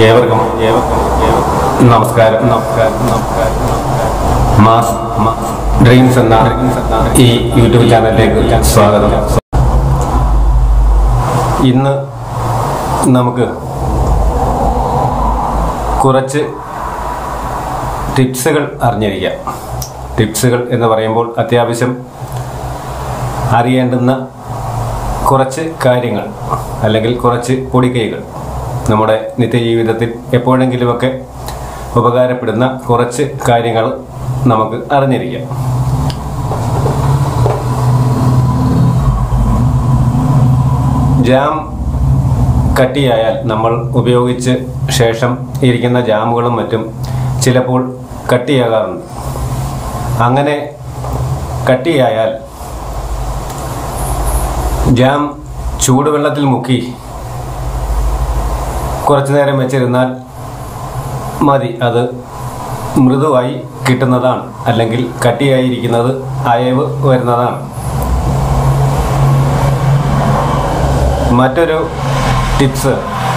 ഏവർക്കും ഏവർക്കും ഏവർക്കും നമസ്കാരം നമസ്കാരം നമസ്കാരം മാസ് മാസ് ഡ്രീംസ് എന്ന ഈ യൂട്യൂബ് ചാനലിലേക്ക് സ്വാഗതം ഇന്ന് നമുക്ക് കുറച്ച് ടിപ്സുകൾ അറിഞ്ഞിരിക്കാം ടിപ്സുകൾ എന്ന് പറയുമ്പോൾ അത്യാവശ്യം അറിയേണ്ടുന്ന കുറച്ച് കാര്യങ്ങൾ അല്ലെങ്കിൽ കുറച്ച് പൊടിക്കൈകൾ നമ്മുടെ നിത്യജീവിതത്തിൽ എപ്പോഴെങ്കിലുമൊക്കെ ഉപകാരപ്പെടുന്ന കുറച്ച് കാര്യങ്ങൾ നമുക്ക് അറിഞ്ഞിരിക്കാം ജാം കട്ടിയായാൽ നമ്മൾ ഉപയോഗിച്ച് ശേഷം ഇരിക്കുന്ന ജാമുകളും മറ്റും ചിലപ്പോൾ കട്ടിയാകാറുണ്ട് അങ്ങനെ കട്ടിയായാൽ ജാം ചൂടുവെള്ളത്തിൽ മുക്കി കുറച്ചു നേരം വെച്ചിരുന്നാൽ മതി അത് മൃദുവായി കിട്ടുന്നതാണ് അല്ലെങ്കിൽ കട്ടിയായിരിക്കുന്നത് അയവ് വരുന്നതാണ് മറ്റൊരു ടിപ്സ്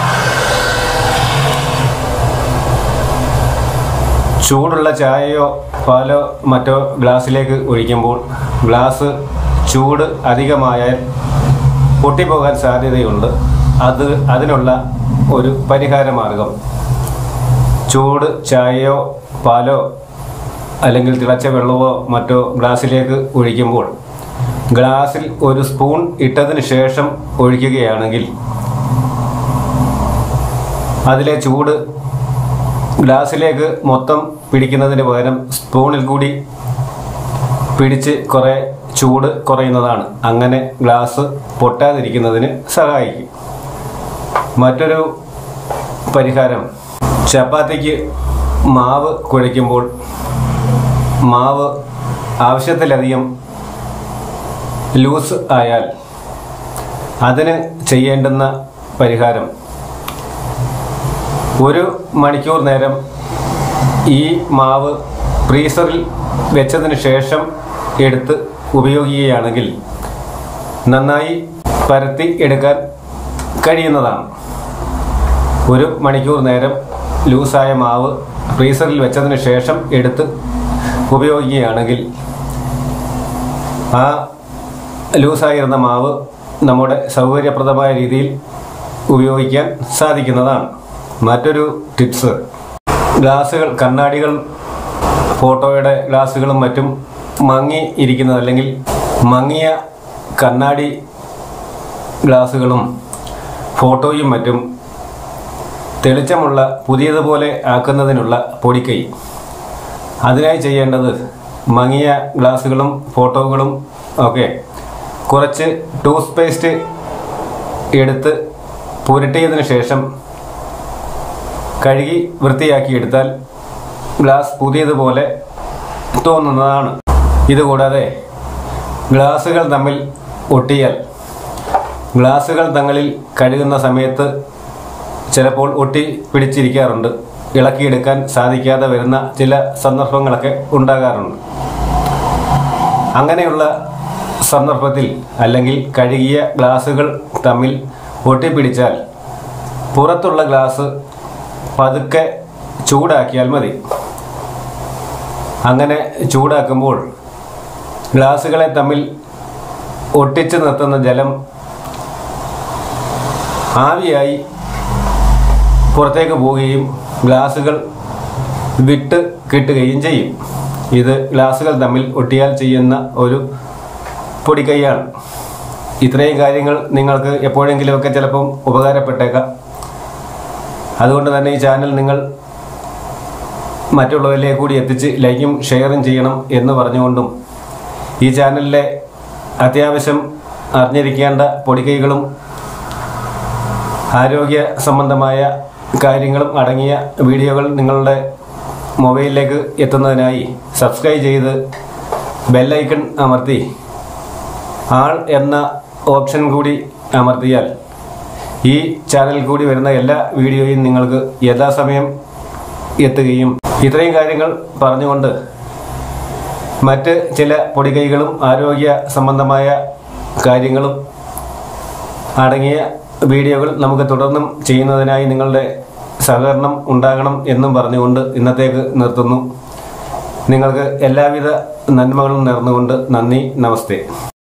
ചൂടുള്ള ചായയോ പാലോ മറ്റോ ഗ്ലാസ്സിലേക്ക് ഒഴിക്കുമ്പോൾ ഗ്ലാസ് ചൂട് അധികമായാൽ പൊട്ടിപ്പോകാൻ സാധ്യതയുണ്ട് അത് അതിനുള്ള ഒരു പരിഹാര മാർഗം ചൂട് ചായയോ പാലോ അല്ലെങ്കിൽ തിളച്ച വെള്ളമോ മറ്റോ ഗ്ലാസ്സിലേക്ക് ഒഴിക്കുമ്പോൾ ഗ്ലാസ്സിൽ ഒരു സ്പൂൺ ഇട്ടതിന് ശേഷം ഒഴിക്കുകയാണെങ്കിൽ അതിലെ ചൂട് ഗ്ലാസ്സിലേക്ക് മൊത്തം പിടിക്കുന്നതിന് പകരം സ്പൂണിൽ കൂടി പിടിച്ച് കുറേ ചൂട് കുറയുന്നതാണ് അങ്ങനെ ഗ്ലാസ് പൊട്ടാതിരിക്കുന്നതിന് സഹായിക്കും മറ്റൊരു പരിഹാരം ചപ്പാത്തിക്ക് മാവ് കുഴയ്ക്കുമ്പോൾ മാവ് ആവശ്യത്തിലധികം ലൂസ് ആയാൽ അതിന് ചെയ്യേണ്ടുന്ന പരിഹാരം ഒരു മണിക്കൂർ നേരം ഈ മാവ് ഫ്രീസറിൽ വെച്ചതിന് ശേഷം എടുത്ത് ഉപയോഗിക്കുകയാണെങ്കിൽ നന്നായി പരത്തി എടുക്കാൻ കഴിയുന്നതാണ് ഒരു മണിക്കൂർ നേരം ലൂസായ മാവ് ഫ്രീസറിൽ വെച്ചതിന് ശേഷം എടുത്ത് ഉപയോഗിക്കുകയാണെങ്കിൽ ആ ലൂസായിരുന്ന മാവ് നമ്മുടെ സൗകര്യപ്രദമായ രീതിയിൽ ഉപയോഗിക്കാൻ സാധിക്കുന്നതാണ് മറ്റൊരു ടിപ്സ് ഗ്ലാസുകൾ കണ്ണാടികൾ ഫോട്ടോയുടെ ഗ്ലാസുകളും മറ്റും മങ്ങി ഇരിക്കുന്നത് അല്ലെങ്കിൽ മങ്ങിയ കണ്ണാടി ഗ്ലാസുകളും ഫോട്ടോയും മറ്റും തെളിച്ചമുള്ള പുതിയതുപോലെ ആക്കുന്നതിനുള്ള പൊടിക്കൈ അതിനായി ചെയ്യേണ്ടത് മങ്ങിയ ഗ്ലാസുകളും ഫോട്ടോകളും ഒക്കെ കുറച്ച് ടൂത്ത് പേസ്റ്റ് എടുത്ത് പുരട്ടിയതിന് ശേഷം കഴുകി വൃത്തിയാക്കി എടുത്താൽ ഗ്ലാസ് പുതിയതുപോലെ തോന്നുന്നതാണ് ഇതുകൂടാതെ ഗ്ലാസുകൾ തമ്മിൽ ഒട്ടിയാൽ ഗ്ലാസുകൾ തങ്ങളിൽ കഴുകുന്ന സമയത്ത് ചിലപ്പോൾ ഒട്ടി പിടിച്ചിരിക്കാറുണ്ട് ഇളക്കിയെടുക്കാൻ സാധിക്കാതെ വരുന്ന ചില സന്ദർഭങ്ങളൊക്കെ ഉണ്ടാകാറുണ്ട് അങ്ങനെയുള്ള സന്ദർഭത്തിൽ അല്ലെങ്കിൽ കഴുകിയ ഗ്ലാസുകൾ തമ്മിൽ ഒട്ടിപ്പിടിച്ചാൽ പുറത്തുള്ള ഗ്ലാസ് പതുക്കെ ചൂടാക്കിയാൽ മതി അങ്ങനെ ചൂടാക്കുമ്പോൾ ഗ്ലാസുകളെ തമ്മിൽ ഒട്ടിച്ചു നിർത്തുന്ന ജലം ആവിയായി പുറത്തേക്ക് പോവുകയും ഗ്ലാസുകൾ വിട്ട് കിട്ടുകയും ചെയ്യും ഇത് ഗ്ലാസുകൾ തമ്മിൽ ഒട്ടിയാൽ ചെയ്യുന്ന ഒരു പൊടിക്കൈയാണ് ഇത്രയും കാര്യങ്ങൾ നിങ്ങൾക്ക് എപ്പോഴെങ്കിലുമൊക്കെ ചിലപ്പം ഉപകാരപ്പെട്ടേക്കാം അതുകൊണ്ട് തന്നെ ഈ ചാനൽ നിങ്ങൾ മറ്റുള്ളവരിലേക്ക് കൂടി എത്തിച്ച് ലൈക്കും ഷെയറും ചെയ്യണം എന്ന് പറഞ്ഞുകൊണ്ടും ഈ ചാനലിലെ അത്യാവശ്യം അറിഞ്ഞിരിക്കേണ്ട പൊടിക്കൈകളും ആരോഗ്യ സംബന്ധമായ കാര്യങ്ങളും അടങ്ങിയ വീഡിയോകൾ നിങ്ങളുടെ മൊബൈലിലേക്ക് എത്തുന്നതിനായി സബ്സ്ക്രൈബ് ചെയ്ത് ബെല്ലൈക്കൺ അമർത്തി ആൾ എന്ന ഓപ്ഷൻ കൂടി അമർത്തിയാൽ ഈ ചാനലിൽ കൂടി വരുന്ന എല്ലാ വീഡിയോയും നിങ്ങൾക്ക് യഥാസമയം എത്തുകയും ഇത്രയും കാര്യങ്ങൾ പറഞ്ഞുകൊണ്ട് മറ്റ് ചില പൊടികൈകളും ആരോഗ്യ സംബന്ധമായ കാര്യങ്ങളും അടങ്ങിയ വീഡിയോകൾ നമുക്ക് തുടർന്നും ചെയ്യുന്നതിനായി നിങ്ങളുടെ സഹകരണം ഉണ്ടാകണം എന്നും പറഞ്ഞുകൊണ്ട് ഇന്നത്തേക്ക് നിർത്തുന്നു നിങ്ങൾക്ക് എല്ലാവിധ നന്മകളും നേർന്നുകൊണ്ട് നന്ദി നമസ്തേ